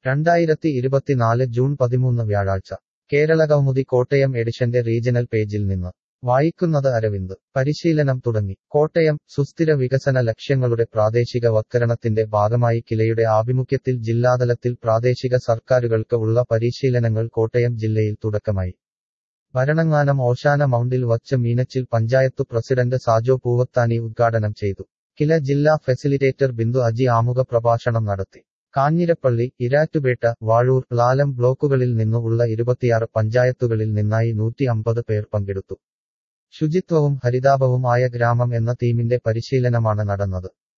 രണ്ടായിരത്തി ഇരുപത്തിനാല് ജൂൺ പതിമൂന്ന് വ്യാഴാഴ്ച കേരളകൗമുദി കോട്ടയം എഡിഷന്റെ റീജണൽ പേജിൽ നിന്ന് വായിക്കുന്നത് അരവിന്ദ് പരിശീലനം തുടങ്ങി കോട്ടയം സുസ്ഥിര വികസന ലക്ഷ്യങ്ങളുടെ പ്രാദേശികവത്കരണത്തിന്റെ ഭാഗമായി കിലയുടെ ആഭിമുഖ്യത്തിൽ ജില്ലാതലത്തിൽ പ്രാദേശിക സർക്കാരുകൾക്ക് ഉള്ള പരിശീലനങ്ങൾ കോട്ടയം ജില്ലയിൽ തുടക്കമായി ഭരണങ്ങാനം ഓശാന മൗണ്ടിൽ വച്ച് മീനച്ചിൽ പഞ്ചായത്തു പ്രസിഡന്റ് സാജോ പൂവത്താനി ഉദ്ഘാടനം ചെയ്തു കില ജില്ലാ ഫെസിലിറ്റേറ്റർ ബിന്ദു അജി ആമുഖ പ്രഭാഷണം നടത്തി കാഞ്ഞിരപ്പള്ളി ഇരാറ്റുപേട്ട വാഴൂർ ലാലം ബ്ലോക്കുകളിൽ നിന്നു ഉള്ള ഇരുപത്തിയാറ് പഞ്ചായത്തുകളിൽ നിന്നായി നൂറ്റി അമ്പത് പേർ പങ്കെടുത്തു ശുചിത്വവും ഹരിതാപവും ആയ ഗ്രാമം എന്ന തീമിന്റെ പരിശീലനമാണ് നടന്നത്